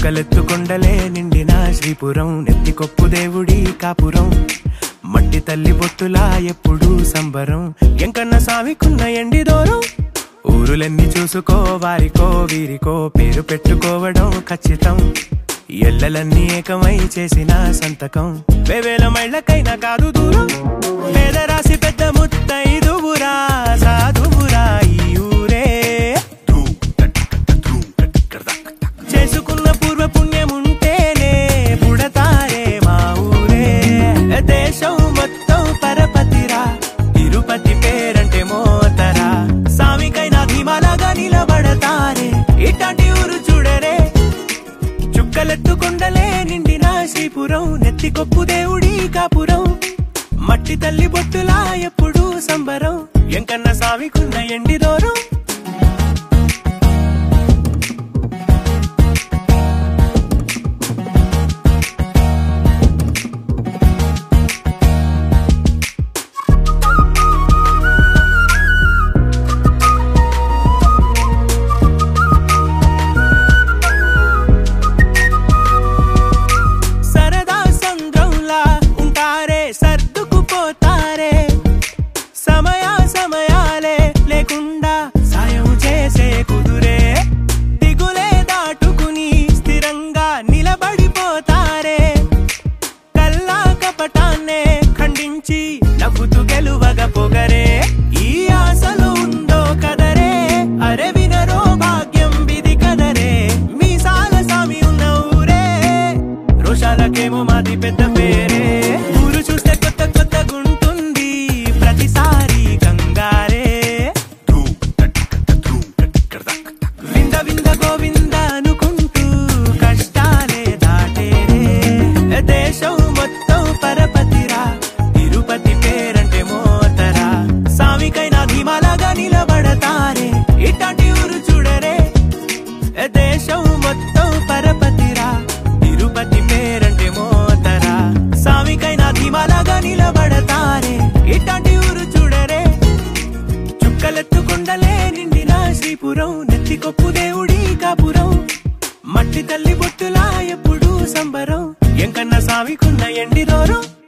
చుక్కలెత్తుకొండలే నిండిన శ్రీపురం నెత్తికొప్పు దేవుడి కాపురం మట్టి తల్లి బొట్టులా ఎప్పుడు సంబరం ఎంకన్న సామికున్న ఎండి దూరం ఊరులన్నీ చూసుకో వారికో వీరికో పేరు పెట్టుకోవడం ఖచ్చితం ఎల్లలన్నీ ఏకమై చేసిన సంతకం వేవేల మైళ్ళకైనా కాదు దూరం పేదరాశి పెద్ద ముత్తైదువురా సాధువురా ఈ ఊరే చేసుకున్న పూర్వ పుణ్యముంటేనే పుడతారే మా ఊరే దేశం మొత్తం పరపతిరా తిరుపతి పేరంటే మోతరా సామికైనా ధీమాలాగా నిలబడతారే ఇట్లాంటి ఊరు చూడరే చుక్కలెత్తుకొండలే నిండిన శ్రీపురం నెత్తికొప్పు దేవుడి కాపురం మట్టి తల్లి బొట్టులా ఎప్పుడు సంబరం ఎంకన్న సామికున్న ఎండి దూరం సరదా సంద్రంలా ఉంటారే సర్దుకుపోతారే సమయ సమయాలే లేకుండా సాయం చేసే కుదురే దిగులే దాటుకుని స్థిరంగా నిలబడిపోతారే కల్లా కపటాన్నే ఖండించి నవ్వుతూ గెలువగా పొగరే ఈ ఆశలు ఉందో కదరే అరే వినరో భాగ్యం విధి కదరే మీసాల సామి ఉన్న ఊరే రోషాలకేమో మాది పెద్ద పేరే ఊరు చూస్తే కొత్త కొత్త గుంటుంది ప్రతిసారి కంగారే వింద వింద గోవింద అనుకుంటూ కష్టాలే దాటేరే దేశం మొత్తం పరపతిరా తిరుపతి పేరంటే మోతరా సామికైనా ధీమాలాగా నిలబడతారే ఇట్లాంటి ఊరు చూడరే దేశం మొత్తం పరపతిరా తిరుపతి పేరంటే మోతరా సామికైనా ధీమాలాగా నిలబడతారే ఇట్లాంటి ఊరు చూడరే చుక్కలెత్తుకొండలే నిండిన శ్రీపురం నెత్తికొప్పు దేవుడి కాపురం మట్టి తల్లి బొట్టులా ఎప్పుడు సంబరం ఎంకన్న సామికున్న ఎండి దూరం